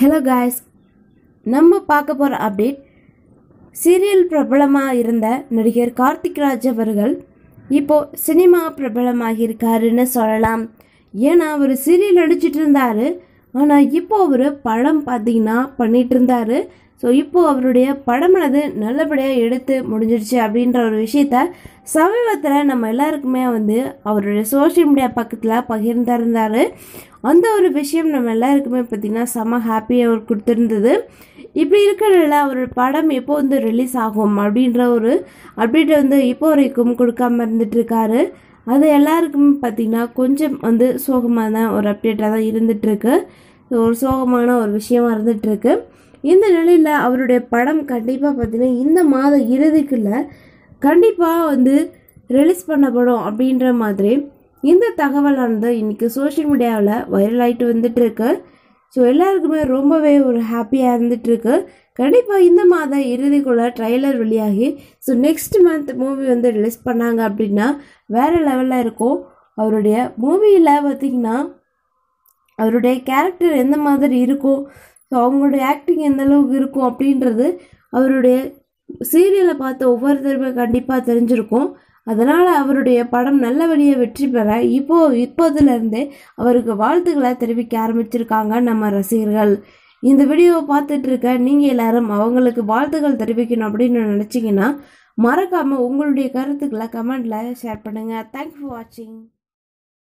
hello guys நம்ம பார்க்க போகிற அப்டேட் சீரியல் பிரபலமாக இருந்த நடிகர் கார்த்திக் ராஜ் அவர்கள் இப்போ சினிமா பிரபலமாக இருக்காருன்னு சொல்லலாம் ஏன்னா அவர் சீரியல் நடிச்சிட்டு இருந்தாரு ஆனால் இப்போ அவர் படம் பார்த்தீங்கன்னா பண்ணிட்டு இருந்தாரு ஸோ இப்போ அவருடைய படமானது நல்லபடியாக எடுத்து முடிஞ்சிடுச்சு அப்படின்ற ஒரு விஷயத்த சமீபத்தில் நம்ம எல்லாருக்குமே வந்து அவருடைய சோஷியல் மீடியா பக்கத்தில் பகிர்ந்திருந்தாரு அந்த ஒரு விஷயம் நம்ம எல்லாருக்குமே பார்த்திங்கன்னா செம ஹாப்பியாக அவர் கொடுத்துருந்தது இப்படி இருக்கிறதுல அவரோட படம் எப்போ வந்து ரிலீஸ் ஆகும் அப்படின்ற ஒரு அப்டேட் வந்து இப்போ வரைக்கும் கொடுக்காம இருந்துட்டு இருக்காரு அது எல்லாருக்குமே பார்த்திங்கன்னா கொஞ்சம் வந்து சோகமான ஒரு அப்டேட்டாக தான் இருந்துகிட்ருக்கு ஒரு சோகமான ஒரு விஷயமா இருந்துகிட்ருக்கு இந்த நிலையில் அவருடைய படம் கண்டிப்பாக பார்த்தீங்கன்னா இந்த மாத இறுதிக்குள்ளே கண்டிப்பாக வந்து ரிலீஸ் பண்ணப்படும் அப்படின்ற மாதிரி இந்த தகவலானது இன்றைக்கி சோஷியல் மீடியாவில் வைரல் ஆகிட்டு வந்துட்டுருக்கு ஸோ எல்லாருக்குமே ரொம்பவே ஒரு ஹாப்பியாக இருந்துகிட்ருக்கு கண்டிப்பாக இந்த மாத இறுதிக்குள்ளே ட்ரைலர் வெளியாகி ஸோ நெக்ஸ்ட் மந்த் மூவி வந்து ரிலீஸ் பண்ணாங்க அப்படின்னா வேறு லெவலில் இருக்கும் அவருடைய மூவியில் பார்த்திங்கன்னா அவருடைய கேரக்டர் எந்த மாதிரி இருக்கும் ஸோ அவங்களுடைய ஆக்டிங் எந்த அளவுக்கு இருக்கும் அப்படின்றது அவருடைய சீரியலை பார்த்த ஒவ்வொருத்தருமே கண்டிப்பாக தெரிஞ்சிருக்கும் அதனால் அவருடைய படம் நல்லபடியாக வெற்றி பெற இப்போ இப்போதுலேருந்தே அவருக்கு வாழ்த்துக்களை தெரிவிக்க ஆரம்பிச்சிருக்காங்க நம்ம ரசிகர்கள் இந்த வீடியோவை பார்த்துட்டு இருக்க நீங்கள் எல்லாரும் அவங்களுக்கு வாழ்த்துக்கள் தெரிவிக்கணும் அப்படின்னு நினச்சிங்கன்னா மறக்காமல் உங்களுடைய கருத்துக்களை கமெண்டில் ஷேர் பண்ணுங்கள் தேங்க்ஸ் ஃபார் வாட்சிங்